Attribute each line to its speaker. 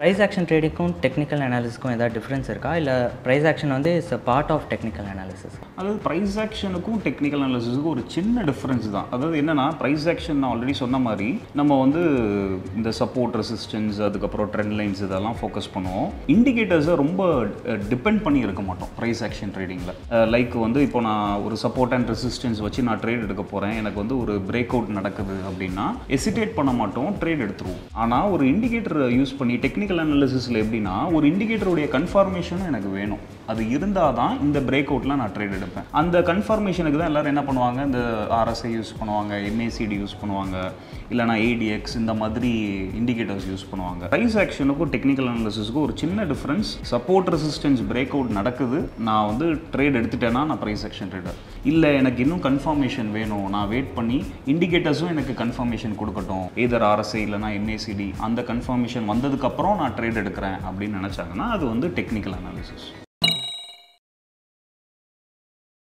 Speaker 1: price action ட்ரேடிங்க்கும் technical அனாலிசிஸ்க்கும் ஏதாவது டிஃப்ரென்ஸ் இருக்கா இல்லை ப்ரைஸ் ஆக்ஷன் வந்து it's a part of technical analysis
Speaker 2: அதாவது ப்ரைஸ் ஆக்ஷனுக்கும் டெக்னிக்கல் அனாலிசிஸுக்கும் ஒரு சின்ன டிஃப்ரென்ஸ் தான் அதாவது என்னன்னா ப்ரைஸ் ஆக்ஷன் நான் ஆல்ரெடி சொன்ன மாதிரி நம்ம வந்து இந்த சப்போர்ட் ரெசிஸ்டன்ஸ் அதுக்கப்புறம் ட்ரெண்ட் லைன்ஸ் இதெல்லாம் ஃபோக்கஸ் பண்ணுவோம் இண்டிகேட்டர்ஸை ரொம்ப டிபெண்ட் பண்ணி இருக்க மாட்டோம் ப்ரைஸ் ஆக்ஷன் ட்ரேடிங்கில் லைக் வந்து இப்போ நான் ஒரு சப்போர்ட் அண்ட் ரெசிஸ்டன்ஸ் வச்சு நான் ட்ரேட் எடுக்க போகிறேன் எனக்கு வந்து ஒரு பிரேக் அவுட் நடக்குது அப்படின்னா எசிடேட் பண்ண மாட்டோம் ட்ரேட் எடுத்துருவோம் ஆனால் ஒரு இண்டிகேட்டர் யூஸ் பண்ணி டெக்னிக்கல் அனாலிசிஸில் எப்படின்னா ஒரு இண்டிகேட்டருடைய கன்ஃபர்மேஷனும் எனக்கு வேணும் அது இருந்தால் தான் இந்த பிரேக் அவுட்டில் நான் ட்ரேட் எடுப்பேன் அந்த கன்ஃபர்மேஷனுக்கு தான் எல்லாரும் என்ன பண்ணுவாங்க இந்த ஆர்எஸ்ஐ யூஸ் பண்ணுவாங்க எம்ஏசிடி யூஸ் பண்ணுவாங்க இல்லைனா ஏடிஎக்ஸ் இந்த மாதிரி இண்டிகேட்டர்ஸ் யூஸ் பண்ணுவாங்க ப்ரைஸ் ஆக்ஷனுக்கும் டெக்னிக்கல் அனாலிசிஸ்க்கும் ஒரு சின்ன difference support resistance break out நடக்குது நான் வந்து ட்ரேட் எடுத்துட்டேன்னா நான் ப்ரைஸ் ஆக்ஷன் ட்ரேடர் இல்லை எனக்கு இன்னும் கன்ஃபர்மேஷன் வேணும் நான் வெயிட் பண்ணி இண்டிகேட்டர்ஸும் எனக்கு கன்ஃபர்மேஷன் கொடுக்கட்டும் ஏதர் ஆர்எஸ்ஐ இல்லைனா எம்ஏசிடி அந்த கன்ஃபர்மேஷன் வந்ததுக்கப்புறம் நான் ட்ரேட் எடுக்கிறேன் அப்படின்னு நினச்சாங்கன்னா அது வந்து டெக்னிக்கல் அனாலிசிஸ்